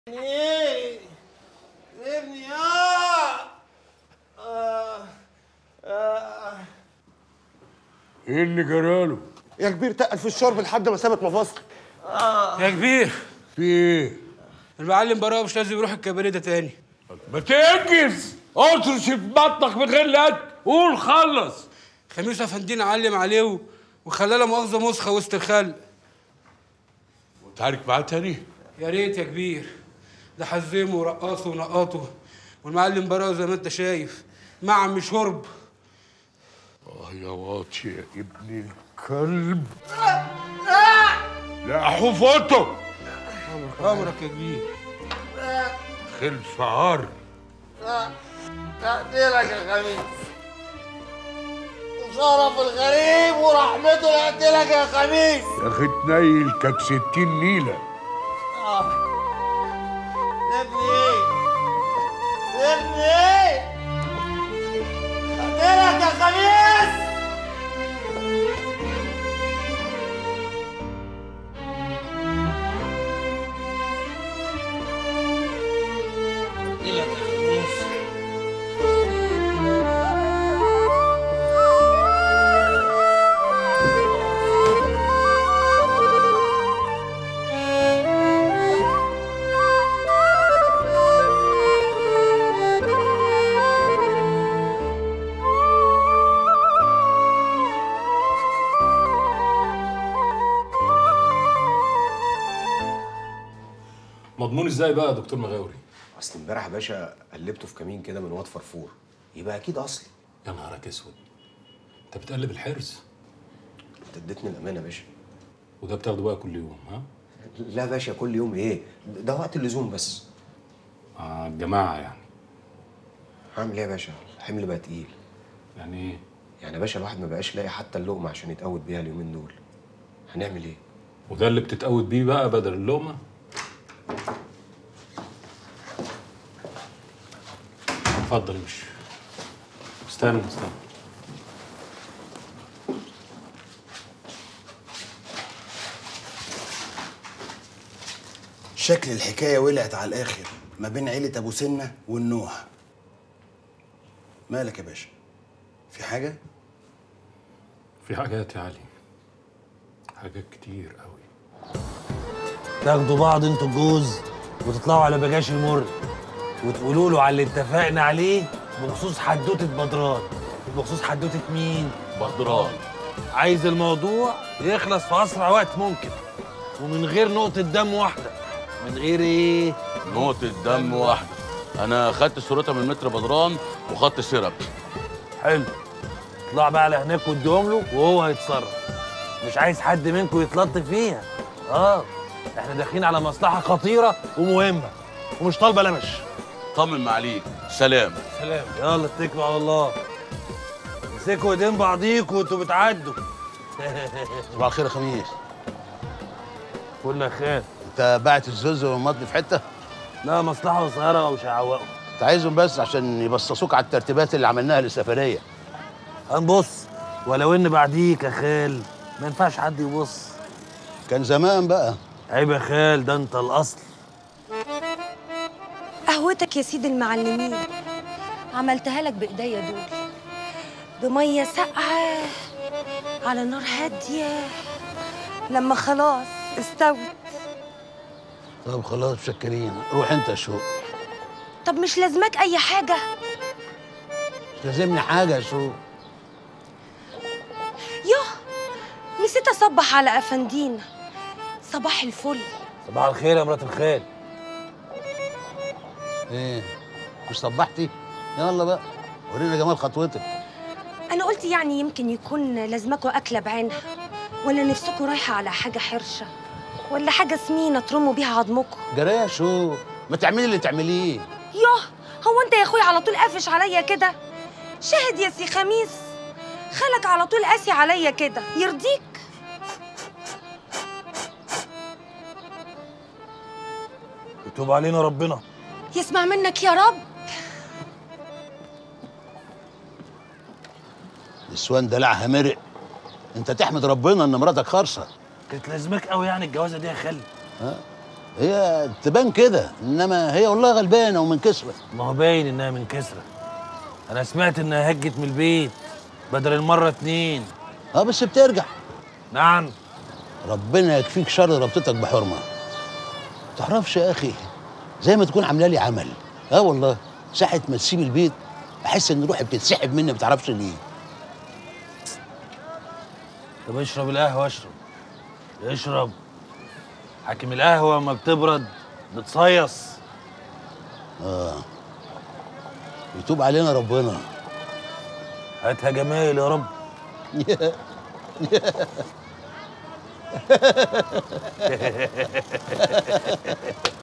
ايه ابني اه آه. آه. ايه اللي جراله؟ يا كبير تقل في الشرب لحد ما سابت مفاصل يا كبير في ايه؟ المعلم براء مش لازم يروح الكباريه ده تاني ما تنجز اطرش في بطنك من غير لد قول خلص خميس افندينا علم عليه و- وخلاه لا مؤاخذه مسخه وسط الخلق وتعارك معاه تاني؟ يا ريت يا كبير ده حزمه ورقصه ونقطه والمعلم براء زي ما انت شايف معم شرب اه يا واطي يا ابن الكلب لا حفظته امرك يا كبير خلف عار اقتلك يا خميس وشرف الغريب ورحمته لاقتلك يا خميس يا اخي تنيل كك ستين نيله آه. ابني ايه ابني ايه اقتلك يا خميس اقتلك يا خميس مضمون ازاي بقى يا دكتور مغاوري اصل امبارح يا باشا قلبته في كمين كده من واد فرفور يبقى اكيد اصلي يا نهارك اسود انت بتقلب الحرز انت اديتني الامانه يا باشا وده بتاخده بقى كل يوم ها لا يا باشا كل يوم ايه ده وقت اللزوم بس آه الجماعه يعني هعمل ايه يا باشا الحمل بقى تقيل يعني ايه يعني يا باشا الواحد ما بقاش لاقي حتى اللقمه عشان يتقوت بيها اليومين دول هنعمل ايه وده اللي بتتقود بيه بقى بدل اللقمه اتفضل امشي استنى استنى شكل الحكاية ولعت على الآخر ما بين عيلة أبو سنة والنوح مالك يا باشا؟ في حاجة؟ في حاجات يا علي حاجات كتير قوي تاخدوا بعض انتوا الجوز وتطلعوا على بجاش المر وتقولوا له على اللي اتفقنا عليه بخصوص حدوته بدران بخصوص حدوته مين؟ بدران عايز الموضوع يخلص في اسرع وقت ممكن ومن غير نقطة دم واحدة من غير ايه؟ نقطة دم واحدة أنا خدت صورتها من متر بدران وخدت سيرب حلو اطلع بقى على هناك واديهم له وهو هيتصرف مش عايز حد منكم يتلطف فيها اه احنا داخلين على مصلحة خطيرة ومهمة ومش طالبة لمش طمن معاليك سلام سلام يلا اتكلوا على الله امسكوا ايدين بعضيكوا وانتوا بتعدوا صباح الخير يا خميس كل خير أنت باعت الزوز والمضن في حتة؟ لا مصلحة صغيرة ومش هعوقوا أنت عايزهم بس عشان يبصصوك على الترتيبات اللي عملناها للسفرية هنبص ولو ان بعديك يا خال ما ينفعش حد يبص كان زمان بقى عيب يا خال ده انت الاصل قهوتك يا سيد المعلمين عملتها لك بايديا دول بميه ساقعه على نار هاديه لما خلاص استوت طب خلاص متشكرين روح أنت يا شوق طب مش لازمك اي حاجه مش لازمني حاجة يا شوق ياه نسيت اصبح على افندينا صباح الفل صباح الخير يا مرات الخال إيه مش صبحتي؟ يلا بقى ورينا جمال خطوتك انا قلت يعني يمكن يكون لازمكوا اكله بعينها ولا نفسكوا رايحه على حاجه حرشه ولا حاجه سمينه ترموا بيها عظمكم جرى يا شوق ما تعملي اللي تعمليه ياه هو انت يا اخويا على طول قافش عليا كده شاهد يا سي خميس خالك على طول قاسي عليا كده يرضيك يتوب علينا ربنا يسمع منك يا رب النسوان دلعها مرق انت تحمد ربنا ان مراتك خرصه كانت لازمك قوي يعني الجوازه دي يا خالي هي تبان كده انما هي والله غلبانه ومنكسره ما هو باين انها من كسرة انا سمعت انها هجت من البيت بدل المرة اتنين اه بس بترجع نعم ربنا يكفيك شر ربطتك بحرمه تعرفش يا اخي زي ما تكون عامله لي عمل اه والله ساعه ما تسيب البيت احس ان روحي بتتسحب مني ما تعرفش ليه طب اشرب القهوة اشرب اشرب حاكم القهوة ما بتبرد بتصيص اه يتوب علينا ربنا هاتها جمايل يا رب